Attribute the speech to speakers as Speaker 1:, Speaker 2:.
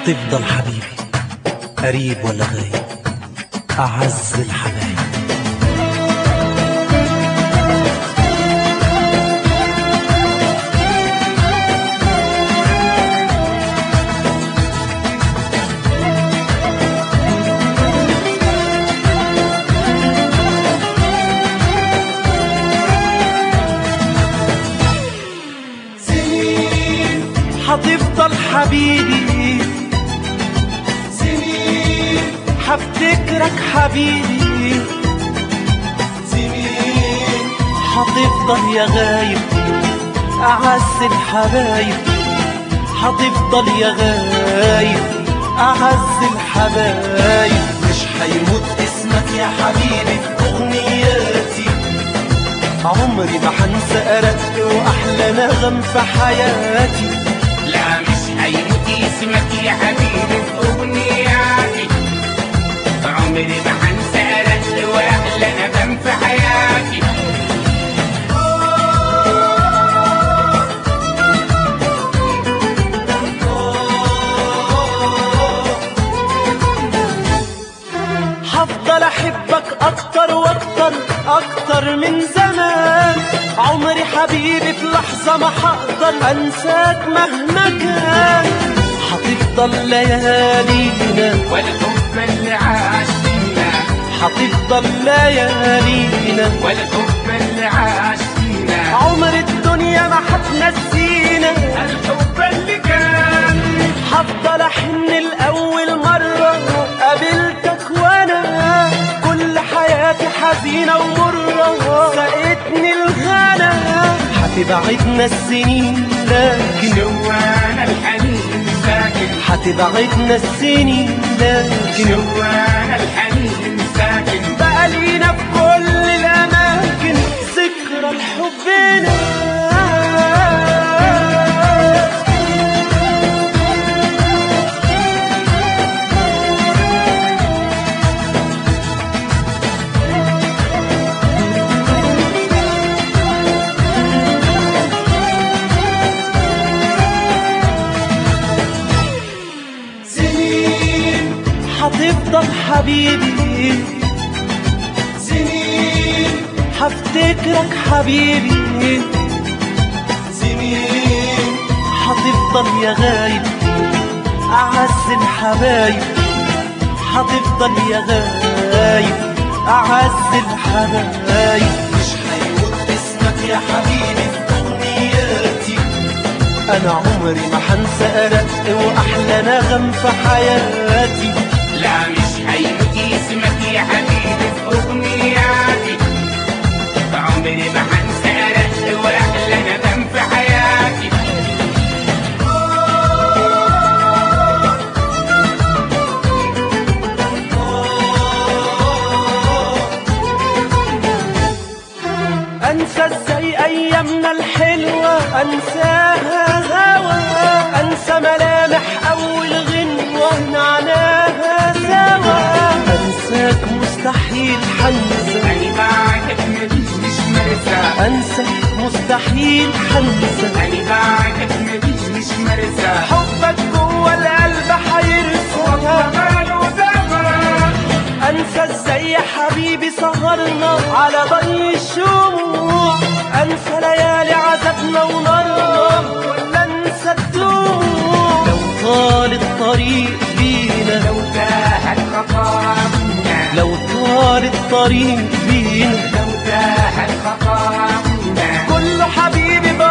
Speaker 1: هتفضل حبيبي قريب ولا غايب أعز الحبايب
Speaker 2: سنين
Speaker 1: هتفضل حبيبي
Speaker 2: سنين
Speaker 1: هفتكرك حبيبي
Speaker 2: سنين
Speaker 1: هتفضل يا غايب أعز الحبايب هتفضل يا غايب أعز الحبايب
Speaker 2: مش هيموت اسمك يا حبيبي في أغنياتي
Speaker 1: عمري ما هنسى أرق وأحلى نغم في حياتي
Speaker 3: لا مش هيموت اسمك يا حبيبي في أغنياتي عمري ما هنسى رد وأحلى ندم في حياتي
Speaker 1: هفضل احبك اكتر واكتر اكتر من زمان عمري حبيبي في لحظة ما هقدر انساك مهما كان هتفضل ليالينا
Speaker 3: والحب اللي عاش فينا
Speaker 1: هتفضل ليالينا
Speaker 3: والحب اللي عاش فينا
Speaker 1: عمر الدنيا ما هتنسينا
Speaker 3: الحب اللي كان
Speaker 1: هفضل احن الاول مرة قابلتك وانا كل حياتي حزينة ومرة سقتني الغلا هتبعدنا السنين لكن
Speaker 3: جوانا الحنين ساكن
Speaker 1: هتبعدنا السنين لكن
Speaker 3: جوانا الحنين ساكن
Speaker 1: بقى لينا في كل الاماكن ذكرى لحبنا
Speaker 2: سنين
Speaker 1: هتفضل حبيبي
Speaker 2: سنين
Speaker 1: هفتكرك حبيبي
Speaker 2: سنين
Speaker 1: هتفضل يا غايب أعز الحبايب هتفضل يا غايب أعز الحبايب
Speaker 2: مش هيموت اسمك يا حبيبي في أغنياتي
Speaker 1: أنا عمري ما هنسى أرق وأحلى نغم في حياتي
Speaker 3: لا مش هيموت اسمك يا حبيبي في أغنياتي عمري ما هنسى رد وأحلى ندم في حياتي
Speaker 1: أنسى ازاي أيامنا الحلوة أنساها هوا أنسى ملامح أول غنوة نعناها سوا أنساك مستحيل حنسى
Speaker 3: أنا بعدك ماليش مش مرسى
Speaker 1: أنسى مستحيل حنسى
Speaker 3: أنا بعدك ماليش مش مرسى
Speaker 1: حبك جوه القلب حيرسى
Speaker 3: ماله دمر
Speaker 1: انسى ازاي يا حبيبي سهرنا على ضي الشموع انسى ليالي عذابنا ونارنا ولا انسى الدموع لو طال الطريق بينا
Speaker 3: لو تاهت خطانا
Speaker 1: لو طال الطريق بينا
Speaker 3: لو تاهت خطانا
Speaker 1: كله حبيبي